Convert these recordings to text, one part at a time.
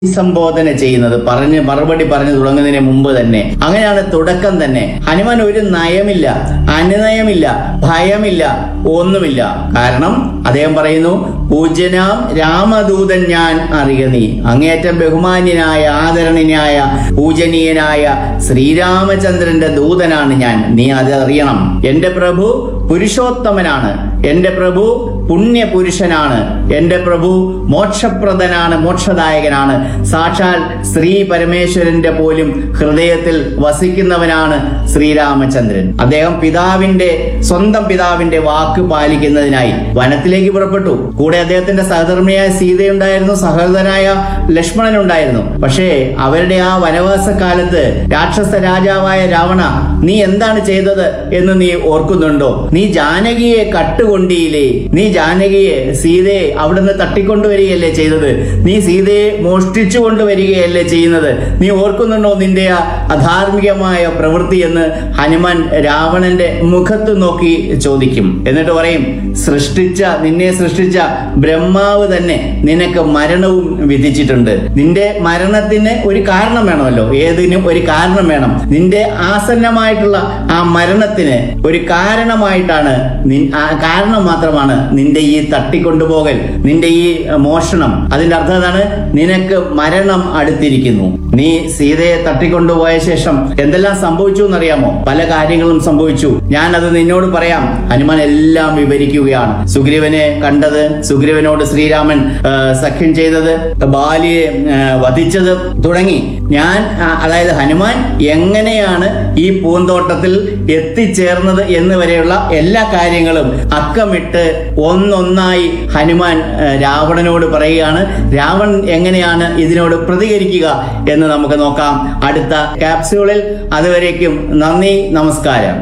അഭിസംബോധന ചെയ്യുന്നത് പറഞ്ഞ് മറുപടി പറഞ്ഞു തുടങ്ങുന്നതിന് മുമ്പ് തന്നെ അങ്ങനെയാണ് തുടക്കം തന്നെ ഹനുമാൻ ഒരു നയമില്ല അനുനയമില്ല ഭയമില്ല ഒന്നുമില്ല കാരണം അദ്ദേഹം പറയുന്നു പൂജ്യനാം രാമദൂതൻ ഞാൻ അറിയ നീ അങ്ങേയറ്റം ബഹുമാന്യനായ ആദരണീയനായ പൂജനീയനായ ശ്രീരാമചന്ദ്രന്റെ ദൂതനാണ് ഞാൻ നീ അത് അറിയണം എന്റെ പ്രഭു പുരുഷോത്തമനാണ് എന്റെ പ്രഭു പുണ്യപുരുഷനാണ് എന്റെ പ്രഭു മോക്ഷപ്രദനാണ് മോക്ഷദായകനാണ് സാക്ഷാൽ ശ്രീ പരമേശ്വരന്റെ പോലും ഹൃദയത്തിൽ വസിക്കുന്നവനാണ് ശ്രീരാമചന്ദ്രൻ അദ്ദേഹം പിതാവിന്റെ സ്വന്തം പിതാവിന്റെ വാക്ക് പാലിക്കുന്നതിനായി വനത്തിലേക്ക് പുറപ്പെട്ടു കൂടെ അദ്ദേഹത്തിന്റെ സഹധർമ്മിയായ സീതയുണ്ടായിരുന്നു സഹോദരനായ ലക്ഷ്മണൻ ഉണ്ടായിരുന്നു പക്ഷേ അവരുടെ ആ വനവാസ കാലത്ത് രാക്ഷസ രാജാവായ രാവണ നീ എന്താണ് ചെയ്തത് എന്ന് നീ ഓർക്കുന്നുണ്ടോ നീ ജാനകിയെ കട്ടുകൊണ്ടിയില്ലേ നീ ജാനകിയെ സീതയെ അവിടുന്ന് തട്ടിക്കൊണ്ടുവരികയല്ലേ ചെയ്തത് നീ സീതയെ മോഷ്ടിച്ചു കൊണ്ടുവരികയല്ലേ ചെയ്യുന്നത് നീ ഓർക്കുന്നുണ്ടോ നിന്റെ ആ അധാർമികമായ പ്രവൃത്തി എന്ന് ഹനുമാൻ രാവണന്റെ മുഖത്ത് നോക്കി ചോദിക്കും എന്നിട്ട് പറയും സൃഷ്ടിച്ച നിന്നെ സൃഷ്ടിച്ച ബ്രഹ്മാവ് തന്നെ നിനക്ക് മരണവും വിധിച്ചിട്ടുണ്ട് നിന്റെ മരണത്തിന് ഒരു കാരണം വേണമല്ലോ ഏതിനും ഒരു കാരണം വേണം നിന്റെ ആസന്നമായിട്ടുള്ള ആ മരണത്തിന് ഒരു കാരണമായിട്ടാണ് നിൻ- ആ കാരണം മാത്രമാണ് നിന്റെ ഈ തട്ടിക്കൊണ്ടുപോകൽ നിന്റെ ഈ മോഷണം അതിന്റെ അർത്ഥം എന്താണ് നിനക്ക് മരണം അടുത്തിരിക്കുന്നു നീ സീതയെ തട്ടിക്കൊണ്ടുപോയ ശേഷം എന്തെല്ലാം സംഭവിച്ചു എന്നറിയാമോ പല കാര്യങ്ങളും സംഭവിച്ചു ഞാൻ അത് നിന്നോട് പറയാം ഹനുമാൻ എല്ലാം വിവരിക്കുകയാണ് സുഗ്രീവനെ കണ്ടത് സുഗ്രീവനോട് ശ്രീരാമൻ ആ, സഖ്യം ചെയ്തത് ബാലിയെ ആ, വധിച്ചത് തുടങ്ങി ഞാൻ ആ, അതായത് ഹനുമാൻ എങ്ങനെയാണ് ഈ പൂന്തോട്ടത്തിൽ എത്തിച്ചേർന്നത് എന്ന് വരെയുള്ള എല്ലാ കാര്യങ്ങളും അക്കമിട്ട് ഒന്നൊന്നായി ഹനുമാൻ ആ, രാവണനോട് പറയുകയാണ് രാവൺ എങ്ങനെയാണ് ഇതിനോട് പ്രതികരിക്കുക എന്ന് നമുക്ക് നോക്കാം അടുത്ത ക്യാപ്സ്യൂളിൽ അതുവരേക്കും നന്ദി നമസ്കാരം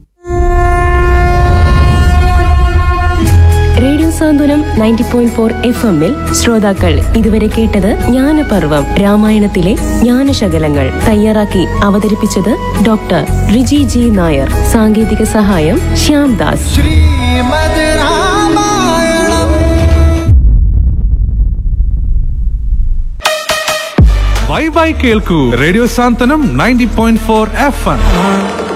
radio Santhwanam ninety point four F എമ്മിൽ ശ്രോതാക്കൾ ഇതുവരെ കേട്ടത് ജ്ഞാനപർവം രാമായണത്തിലെ ജ്ഞാനശകലങ്ങൾ തയ്യാറാക്കി അവതരിപ്പിച്ചത് ഡോക്ടർ റിജി ജി നായർ സാങ്കേതിക സഹായം ശ്യാം ദാസ് ശ്രീമദ് രാമായണം ബൈ ബൈ കേൾക്കൂ radio Santhwanam ninety point four F M